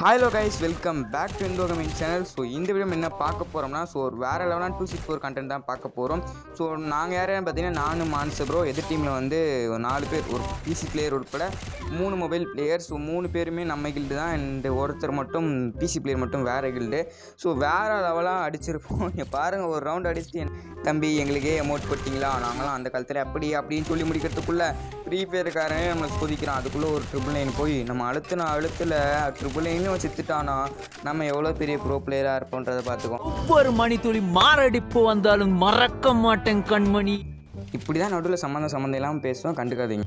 hello guys welcome back to Indo coming channel so இந்த video என்ன பார்க்க போகிறோம்னா ஸோ ஒரு வேறு லெவலான டூ சிக்ஸ் ஃபோர் கண்டென்ட் தான் பார்க்க போகிறோம் ஸோ நாங்கள் யாரும் பார்த்தீங்கன்னா நானும் மான்ஸ் ப்ரோ எதிர் டீமில் வந்து ஒரு நாலு பேர் ஒரு பிசி பிளேயர் உட்பட மூணு மொபைல் பிளேயர் ஸோ மூணு பேருமே நம்ம கில்டு தான் அண்ட் ஒருத்தர் மட்டும் பிசி பிளேயர் மட்டும் வேறு கில்டு ஸோ வேறு லெவலாக அடிச்சிருப்போம் இங்கே பாருங்கள் ஒரு ரவுண்ட் அடிச்சுட்டு என் தம்பி எங்களுக்கே அமௌண்ட் போட்டிங்களா நாங்களாம் அந்த காலத்தில் அப்படி அப்படின்னு சொல்லி முடிக்கிறதுக்குள்ளே ஃப்ரீ ஃபயர்காரனே நம்மளை சோதிக்கிறான் அதுக்குள்ளே ஒரு ட்ரிபிள் நைன் போய் நம்ம அழுத்தின அழுத்தில் ட்ரிபிள் நைனும் செத்துட்டானா நம்ம எவ்வளோ பெரிய ப்ரோ பிளேயராக இருப்போன்றதை பார்த்துக்கோ ஒவ்வொரு மணித்துளி மாரடிப்பு வந்தாலும் மறக்க மாட்டேன் கண்மணி இப்படி தான் நடுவில் சம்மந்தம் சம்மந்தம் இல்லாமல் பேசுவோம் கண்டுக்காதீங்க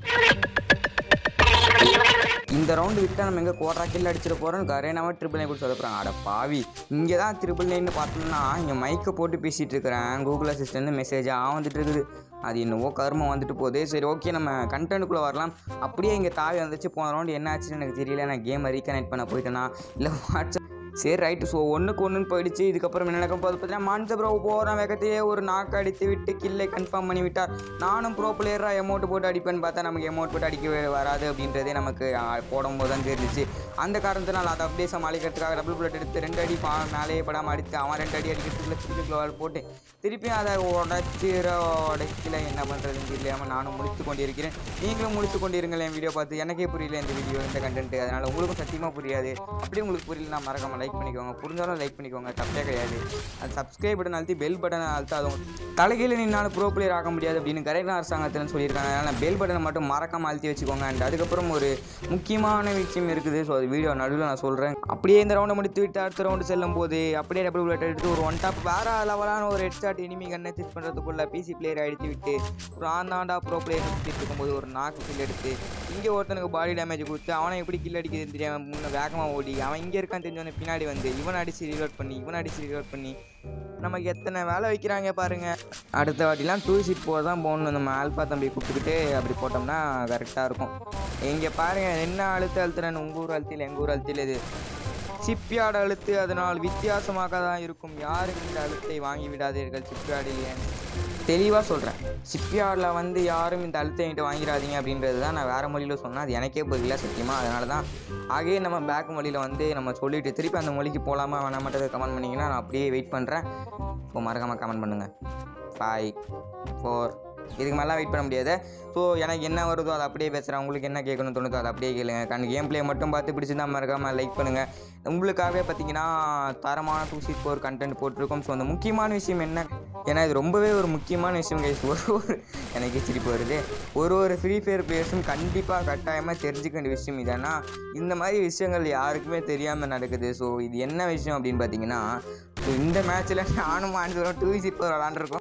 இந்த ரவுண்டு விட்டால் நம்ம எங்கே கோட்ரா கில் அடிச்சிட போகிறோம் கரேனாவே ட்ரிபிள் நைன் கொடுத்து சொதப்புறாங்க அட பாவி இங்கே தான் ட்ரிபிள் நைன் பார்த்தோம்னா இங்கே மைக்கை போட்டு பேசிகிட்டு இருக்கிறேன் கூகுள் அசிஸ்டன்ட் மெசேஜாக வந்துட்டு இருக்குது அது என்னவோ கருமம் வந்துட்டு போகுது சரி ஓகே நம்ம கண்டென்ட்டுக்குள்ளே வரலாம் அப்படியே இங்கே தாவி வந்துச்சு போன ரவுண்டு என்ன ஆச்சுன்னு எனக்கு தெரியல நான் கேமை ரீகனெக்ட் பண்ண போயிட்டேனா இல்லை வாட்ஸ்அப் சரி ரைட்டு ஸோ ஒன்றுக்கு ஒன்றுன்னு போயிடுச்சு இதுக்கப்புறம் என்ன நடக்கும் போது பார்த்தீங்கன்னா மான்ச ப்ரோ போகிற வேகத்தையே ஒரு நாக்கு அடித்து விட்டு கில்லை கன்ஃபார்ம் பண்ணி விட்டார் நானும் ப்ரோ பிளேயராக எமௌண்ட் போட்டு அடிப்பேன்னு பார்த்தா நமக்கு எமௌண்ட் போட்டு அடிக்கவே வராது அப்படின்றதே நமக்கு ஆ, போடும்போது தான் தெரிஞ்சிச்சு அந்த காரணத்தினால் அதை அப்படியே சமாளிக்கிறதுக்காக டபுள் புல்லட் எடுத்து ரெண்டு அடி பா மேலேயே படாமல் அடித்து அவன் ரெண்டு அடி அடிக்கிறதுக்குள்ள திருப்பி க்ளோவால் போட்டு திருப்பியும் அதை உடச்சிர உடைக்கல என்ன பண்ணுறதுன்னு தெரியாமல் நானும் முடித்து கொண்டிருக்கிறேன் நீங்களும் முடித்து கொண்டிருங்கள் என் வீடியோ பார்த்து எனக்கே புரியல இந்த வீடியோ இந்த கண்டென்ட் அதனால் உங்களுக்கும் சத்தியமாக புரியாது அப்படியே உங்களுக்கு புரியல நான் மறக்காம லைக் பண்ணிக்கோங்க புரிஞ்சாலும் லைக் பண்ணிக்கோங்க தப்பே கிடையாது அது சப்ஸ்கிரைப் பட்டன் அழுத்தி பெல் பட்டனை அழுத்தா அதுவும் தலைகீழ நின்னாலும் ப்ரோ பிளேயர் ஆக முடியாது அப்படின்னு கரெக்டாக அரசாங்கத்தில் சொல்லியிருக்காங்க அதனால் பெல் பட்டனை மட்டும் மறக்காம அழுத்தி வச்சுக்கோங்க அண்ட் அதுக்கப்புறம் ஒரு முக்கியமான விஷயம் இருக்குது ஸோ அது வீடியோ நடுவில் நான் சொல்கிறேன் அப்படியே இந்த ரவுண்டை முடித்து விட்டு அடுத்த ரவுண்டு செல்லும் போது அப்படியே டபுள் புல்லட் எடுத்து ஒரு ஒன் டாப் வேற லெவலான ஒரு ஹெட் ஷாட் இனிமி கண்ணை சிஸ் பண்ணுறதுக்குள்ள பிசி பிளேயர் அடித்து விட்டு ஒரு ஆந்தாண்டா ப்ரோ பிளேயர் சுற்றிட்டு இருக்கும்போது ஒரு நாக்கு கில் எடுத்து இங்கே ஒருத்தனுக்கு பாடி டேமேஜ் கொடுத்து அவனை எப்படி கில் அடிக்குதுன்னு தெரியாமல் முன்ன வேகமாக ஓடி அவன் இங்கே இருக்கான்னு தெரிஞ்சவன பின்னாடி வந்து இவன் அடித்து ரீலோட் பண்ணி இவன் அடித்து ரீலோட் பண்ணி நமக்கு எத்தனை வேலை வைக்கிறாங்க பாருங்க அடுத்த வாட்டிலாம் டூ சீட் போக தான் போகணும் நம்ம ஆல்ஃபா தம்பி கூப்பிட்டுக்கிட்டு அப்படி போட்டோம்னா கரெக்டாக இருக்கும் இங்கே பாருங்க என்ன அழுத்து அழுத்துறேன்னு உங்கள் ஊர் அழுத்தியில் எங்கள் ஊர் அழுத்தியில் இது சிப்பியாடு அழுத்து அதனால் வித்தியாசமாக தான் இருக்கும் யாரும் இந்த அழுத்தை வாங்கி விடாதீர்கள் சிப்பியாடில் தெளிவாக சொல்கிறேன் சிப்பியாடில் வந்து யாரும் இந்த அழுத்தை என்கிட்ட வாங்கிடாதீங்க அப்படின்றது தான் நான் வேறு மொழியில் சொன்னேன் அது எனக்கே புரியல சத்தியமாக அதனால தான் ஆகவே நம்ம பேக் மொழியில் வந்து நம்ம சொல்லிட்டு திருப்பி அந்த மொழிக்கு போகலாமா வேணாமட்டதை கமெண்ட் பண்ணிங்கன்னா நான் அப்படியே வெயிட் பண்ணுறேன் ஸோ மறக்காமல் கமெண்ட் பண்ணுங்கள் ஃபைவ் ஃபோர் இதுக்கு மேலாம் வெயிட் பண்ண முடியாது ஸோ எனக்கு என்ன வருதோ அதை அப்படியே பேசுகிறேன் உங்களுக்கு என்ன கேட்கணும்னு தோணுதோ அதை அப்படியே கேளுங்க கண் கேம் ப்ளே மட்டும் பார்த்து பிடிச்சிருந்தா மறக்காமல் லைக் பண்ணுங்கள் உங்களுக்காகவே பார்த்தீங்கன்னா தரமான டூ சீட் ஃபோர் கண்டென்ட் போட்டிருக்கோம் ஸோ அந்த முக்கியமான விஷயம் என்ன ஏன்னா இது ரொம்பவே ஒரு முக்கியமான விஷயம் கைஸ் ஒரு ஒரு எனக்கு சிரிப்பு வருது ஒரு ஒரு ஃப்ரீ ஃபயர் பிளேயர்ஸும் கண்டிப்பாக கட்டாயமாக தெரிஞ்சுக்க வேண்டிய விஷயம் இதேன்னா இந்த மாதிரி விஷயங்கள் யாருக்குமே தெரியாமல் நடக்குது ஸோ இது என்ன விஷயம் அப்படின்னு பார்த்தீங்கன்னா so இந்த மேட்ச்சில் நானும் ஆண்டு டூ சீட் ஃபோர் விளாண்டுருக்கோம்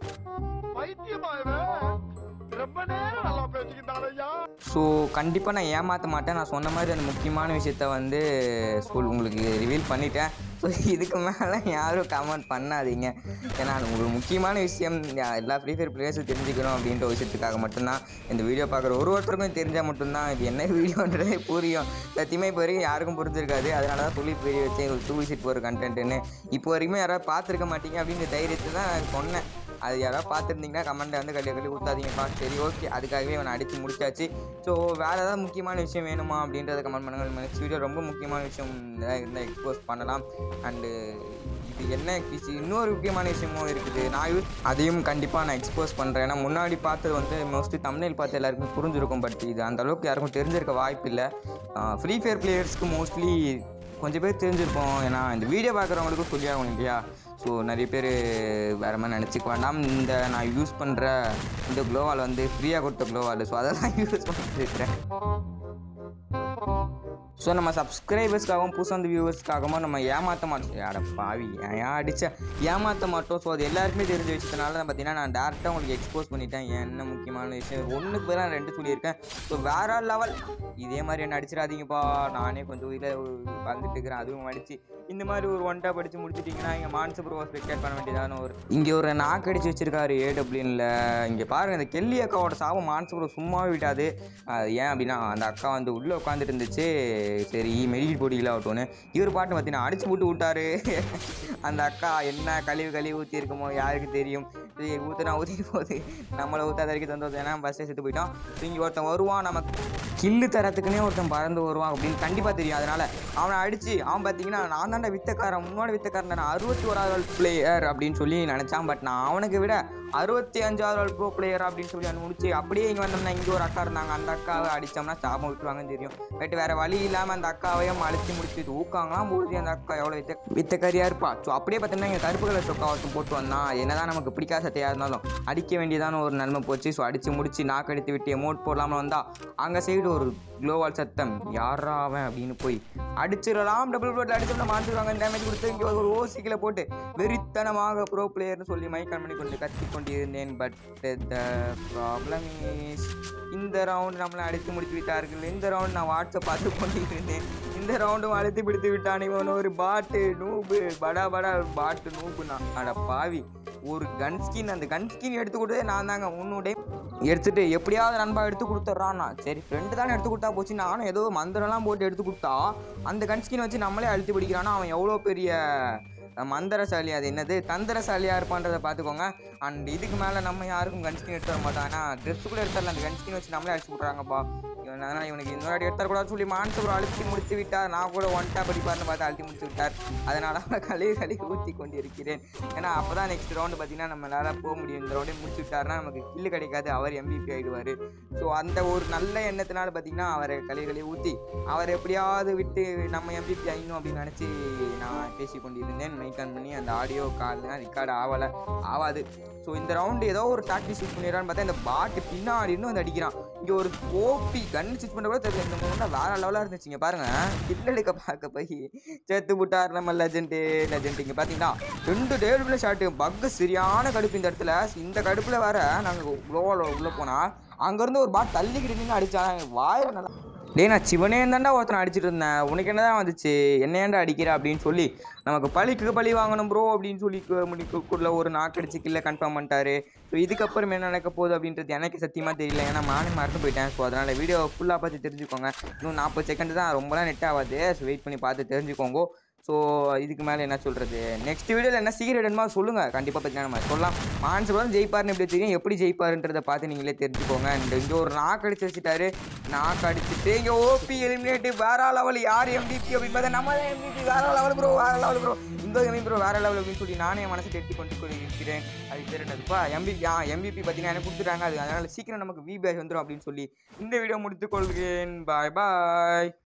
ரொம்ப நேரம் நல்லா பேசிக்கிட்டான் ஐயா ஸோ கண்டிப்பாக நான் ஏமாற்ற மாட்டேன் நான் சொன்ன மாதிரி அந்த முக்கியமான விஷயத்த வந்து ஸ்கூல் உங்களுக்கு ரிவீல் பண்ணிட்டேன் ஸோ இதுக்கு மேலே யாரும் கமெண்ட் பண்ணாதீங்க ஏன்னா அது உங்களுக்கு முக்கியமான விஷயம் யா- எல்லா ஃப்ரீ ஃபயர் பிளேயர்ஸும் தெரிஞ்சுக்கணும் அப்படின்ற விஷயத்துக்காக மட்டும்தான் இந்த வீடியோ பார்க்குற ஒரு ஒருத்தருக்கும் தெரிஞ்சால் மட்டும்தான் இது என்ன வீடியோன்றதே புரியும் சத்தியமாக இப்போ வரைக்கும் யாருக்கும் புரிஞ்சிருக்காது அதனால தான் சொல்லி புரிய வச்சேன் ஒரு டூ விசிட் போகிற கண்டென்ட்டுன்னு இப்போ வரைக்குமே யாராவது பார்த்துருக்க மாட்டீங்க அப்படின்ற தைரியத்தை தான் நான் சொன்னேன் அது யாராவது பார்த்துருந்தீங்கன்னா கமெண்ட்டை வந்து கல்லி கல்லி ஊற்றாதீங்கப்பா சரி ஓகே அதுக்காகவே இவனை அடித்து முடிச்சாச்சு ஸோ வேறு ஏதாவது முக்கியமான விஷயம் வேணுமா அப்படின்றத கமெண்ட் பண்ணுங்கள் நெக்ஸ்ட் வீடியோ ரொம்ப முக்கியமான விஷயம் இருந்தால் எக்ஸ்போஸ் பண்ணலாம் அண்டு இது என்ன விஷயம் இன்னொரு முக்கியமான விஷயமும் இருக்குது நான் யூஸ் அதையும் கண்டிப்பாக நான் எக்ஸ்போஸ் பண்ணுறேன் ஏன்னா முன்னாடி பார்த்தது வந்து மோஸ்ட்லி தமிழில் பார்த்து எல்லாருக்குமே புரிஞ்சிருக்கும் பட் இது அந்த அளவுக்கு யாருக்கும் தெரிஞ்சிருக்க வாய்ப்பு இல்லை ஃப்ரீ ஃபயர் பிளேயர்ஸ்க்கு மோஸ்ட்லி கொஞ்சம் பேர் தெரிஞ்சிருப்போம் ஏன்னா இந்த வீடியோ பார்க்குறவங்களுக்கும் சொல்லி ஆகணும் இல்லையா ஸோ நிறைய பேர் வேறு மாதிரி நினச்சிக்க வேண்டாம் இந்த நான் யூஸ் பண்ணுற இந்த க்ளோவால் வந்து ஃப்ரீயாக கொடுத்த க்ளோவால் ஸோ அதெல்லாம் யூஸ் பண்ணிட்டு இருக்கிறேன் ஸோ நம்ம சப்ஸ்கிரைபர்ஸ்க்காகவும் புதுசாக வந்து வியூவர்ஸ்க்காகவும் நம்ம ஏமாற்ற மாட்டோம் அட பாவி ஏன் அடிச்சா ஏமாற்ற மாட்டோம் ஸோ அது எல்லாருக்குமே தெரிஞ்ச விஷயத்தினால தான் பார்த்தீங்கன்னா நான் டேரெக்டாக உங்களுக்கு எக்ஸ்போஸ் பண்ணிட்டேன் என்ன முக்கியமான விஷயம் ஒன்றுக்கு பேர் நான் ரெண்டு சொல்லியிருக்கேன் ஸோ வேற லெவல் இதே மாதிரி என்ன அடிச்சிடாதீங்கப்பா நானே கொஞ்சம் இதில் வந்துட்டு இருக்கிறேன் அதுவும் அடிச்சு இந்த மாதிரி ஒரு ஒன் டாப் அடிச்சு முடிச்சிட்டிங்கன்னா இங்கே மான்ச ப்ரோ ஸ்பெக்டேட் பண்ண வேண்டியதான ஒரு இங்கே ஒரு நாக்கு அடிச்சு வச்சிருக்காரு ஏடபிள்யூனில் இங்கே பாருங்க இந்த கெல்லி அக்காவோட சாபம் மான்ச ப்ரோ சும்மாவே விட்டாது அது ஏன் அப்படின்னா அந்த அக்கா வந்து உள்ளே உட்காந்துட்டு இருந்துச்சு சரி மெடிக்கல் போட்டியில் ஆகட்டும்னு இவர் பாட்டு பார்த்தீங்கன்னா அடிச்சு போட்டு விட்டாரு அந்த அக்கா என்ன கழிவு கழிவு ஊற்றி இருக்குமோ யாருக்கு தெரியும் சரி ஊற்றுனா ஊற்றிட்டு போகுது நம்மளை ஊற்றாத வரைக்கும் சந்தோஷம் ஏன்னா பஸ்ஸே செத்து போயிட்டோம் ஸோ இங்கே ஒருத்தன் வருவான் நம்ம கில்லு தரத்துக்குனே ஒருத்தன் பறந்து வருவான் அப்படின்னு கண்டிப்பாக தெரியும் அதனால் அவனை அடித்து அவன் பார்த்தீங்கன்னா நான் தான்டா வித்தக்காரன் முன்னாடி வித்தக்காரன் நான் அறுபத்தி ஓராவது பிளேயர் அப்படின்னு சொல்லி நினச்சான் பட் நான் அவனுக்கு விட அறுபத்தி அஞ்சாவது ப்ரோ பிளேயர் அப்படின்னு சொல்லி அவன் முடிச்சு அப்படியே இங்கே வந்தோம்னா இங்கே ஒரு அக்கா இருந்தாங்க அந்த அக்காவை அடித்தோம்னா சாபம் விட்டுருவாங்கன்னு தெரியும் பட் வேறு வழி இல்லாமல் அந்த அக்காவையும் அழுத்தி முடிச்சு ஊக்காங்களாம் போடுது அந்த அக்கா எவ்வளோ வித்த வித்தக்காரியாக இருப்பா ஸோ அப்படியே பார்த்தோம்னா இங்கே கருப்பு கலர் சொக்கா ஒருத்தன் போட்டு வந்தான் என்னதான் நமக்கு பிடிக்காத சட்டையாக இருந்தாலும் அடிக்க வேண்டியதான ஒரு நன்மை போச்சு ஸோ அடித்து முடிச்சு நாக்கு அடித்து விட்டு எமௌண்ட் போடலாமல் வந்தா அங்கே சைடு ஒரு க்ளோவால் சத்தம் யாரா அவன் அப்படின்னு போய் அடிச்சிடலாம் டபுள் ப்ளோட்டில் அடிச்சோம்னா மாற்றிடுவாங்க டேமேஜ் கொடுத்து இங்கே ஒரு ஓசிக்கில் போட்டு வெறித்தனமாக ப்ரோ பிளேயர்னு சொல்லி மைக் ஆன் பண்ணி கொண்டு கத்தி கொண்டிருந்தேன் பட் த ப்ராப்ளம் இஸ் இந்த ரவுண்ட் நம்மளை அடித்து முடித்து விட்டார்கள் இந்த ரவுண்ட் நான் வாட்ஸ்அப் பார்த்து கொண்டிருந்தேன் இந்த ரவுண்டும் அழுத்தி பிடித்து விட்டான் இவன் ஒரு பாட்டு நூபு படா படா பாட்டு நூபு நான் அட பாவி ஒரு கன் ஸ்கின் அந்த கன் ஸ்கின் எடுத்து கொடுத்ததே நான் தாங்க உன்னுடைய எடுத்துட்டு எப்படியாவது நண்பா எடுத்து கொடுத்துட்றான்னா சரி ஃப்ரெண்டு தானே எடுத்து கொடுத்தா போச்சு நானும் ஏதோ மந்திரம்லாம் போட்டு எடுத்து கொடுத்தா அந்த கன் ஸ்கின் வச்சு நம்மளே அழுத்தி பிடிக்கிறான்னா அவன் எவ்வளோ பெரிய அஹ், மந்திரசாலி அது என்னது தந்திரசாலியாக இருப்பான்றதை பார்த்துக்கோங்க அண்ட் இதுக்கு மேலே நம்ம யாருக்கும் கன் ஸ்கின் எடுத்து வர மாட்டோம் ஆனால் ட்ரெஸ் கூட எடுத்துடல அந்த கன் ஸ்கின் வச்சு நம்மளே அடிச்சு விட்றாங்கப்பா இவன் அதனால் இவனுக்கு இன்னொரு வாட்டி எடுத்துக்கூடாது சொல்லி மான்ஸ் ஒரு அழுத்தி முடித்து விட்டார் நான் கூட ஒன் டேப் அடிப்பார்னு பார்த்து அழுத்தி முடித்து விட்டார் அதனால் அவனை கழுவி கழுவி ஊற்றி கொண்டு இருக்கிறேன் ஏன்னா அப்போ தான் நெக்ஸ்ட் ரவுண்டு பார்த்தீங்கன்னா நம்மளால போக முடியும் இந்த ரவுண்டே முடிச்சு விட்டாருன்னா நமக்கு கில்லு கிடைக்காது அவர் எம்பிபி ஆகிடுவார் ஸோ அந்த ஒரு நல்ல எண்ணத்தினால பார்த்தீங்கன்னா அவரை கழுவி கழுவி ஊற்றி அவர் எப்படியாவது விட்டு நம்ம எம்பிபி ஆகணும் அப்படின்னு நினச்சி நான் பேசி கொண்டிருந்தேன் மைக் ஆன் பண்ணி அந்த ஆடியோ கால்லாம் ரெக்கார்டு ஆகலை ஆகாது ஸோ இந்த ரவுண்டு ஏதோ ஒரு டாக்டிக் யூஸ் பண்ணிடுறான்னு பார்த்தா இந்த பாட்டு பின்னாடி இன்னும் வந்து அடிக்கிறான் இங்கே ஒரு ஓபி கன் ஸ்டிச் பண்ண கூட தெரியல இந்த மூணு வேற லெவலாக இருந்துச்சுங்க பாருங்க கில் எடுக்க பார்க்க போய் சேர்த்து விட்டார் நம்ம லெஜெண்டு லெஜெண்ட் இங்கே பார்த்தீங்கன்னா ரெண்டு டேபிள் ஷாட்டு பக்கு சரியான கடுப்பு இந்த இடத்துல இந்த கடுப்பில் வேற நாங்கள் குளோவில் உள்ளே போனால் அங்கேருந்து ஒரு பாட் தள்ளிக்கிட்டு நின்று அடிச்சாங்க வாயில் நல்லா டேய் நான் சிவனே தாண்டா ஒருத்தனை அடிச்சிட்டு இருந்தேன் உனக்கு என்ன தான் வந்துச்சு என்ன ஏன்டா அடிக்கிற அப்படின்னு சொல்லி நமக்கு பழிக்கு பழி வாங்கணும் ப்ரோ அப்படின்னு சொல்லி கு- முடிக்கக்குள்ள ஒரு நாக்கடிச்சு கில்ல கன்ஃபார்ம் பண்ணிட்டாரு ஸோ இதுக்கப்புறம் என்ன நடக்க போகுது அப்படின்றது எனக்கு சத்தியமாக தெரியல ஏன்னா நானே மறந்து போயிட்டேன் ஸோ அதனால் வீடியோ ஃபுல்லாக பார்த்து தெரிஞ்சுக்கோங்க இன்னும் நாற்பது செகண்ட் தான் ரொம்பலாம் நெட் ஆகாது ஸோ வெயிட் பண்ணி பார்த்து தெரிஞ்சுக்கோங்க ஸோ இதுக்கு மேலே என்ன சொல்கிறது நெக்ஸ்ட் வீடியோவில் என்ன சீக்கிரம் என்னமா சொல்லுங்கள் கண்டிப்பாக பார்த்தீங்கன்னா நம்ம சொல்லலாம் மான்ஸ் கூட ஜெயிப்பார்னு எப்படி தெரியும் எப்படி ஜெயிப்பாருன்றதை பார்த்து நீங்களே தெரிஞ்சுக்கோங்க இந்த இங்கே ஒரு நாக்கு அடிச்சு வச்சுட்டாரு நாக்கு அடிச்சுட்டு இங்கே ஓபி எலிமினேட்டு வேற லெவல் யார் எம்பிபி அப்படின்னு பார்த்தா நம்ம தான் எம்பிபி வேற லெவல் ப்ரோ வேற லெவல் ப்ரோ இந்த எம்பி ப்ரோ வேற லெவல் அப்படின்னு சொல்லி நானே மனசு தேர்த்தி கொண்டு கொண்டு இருக்கிறேன் அது பேர் என்னதுப்பா எம்பிபி ஆ எம்பிபி பார்த்தீங்கன்னா எனக்கு கொடுத்துட்டாங்க அது அதனால் சீக்கிரம் நமக்கு வி பேஷ் வந்துடும் அப்படின்னு சொல்லி இந்த வீடியோ முடித்துக்கொள்கிறேன் பாய் பாய்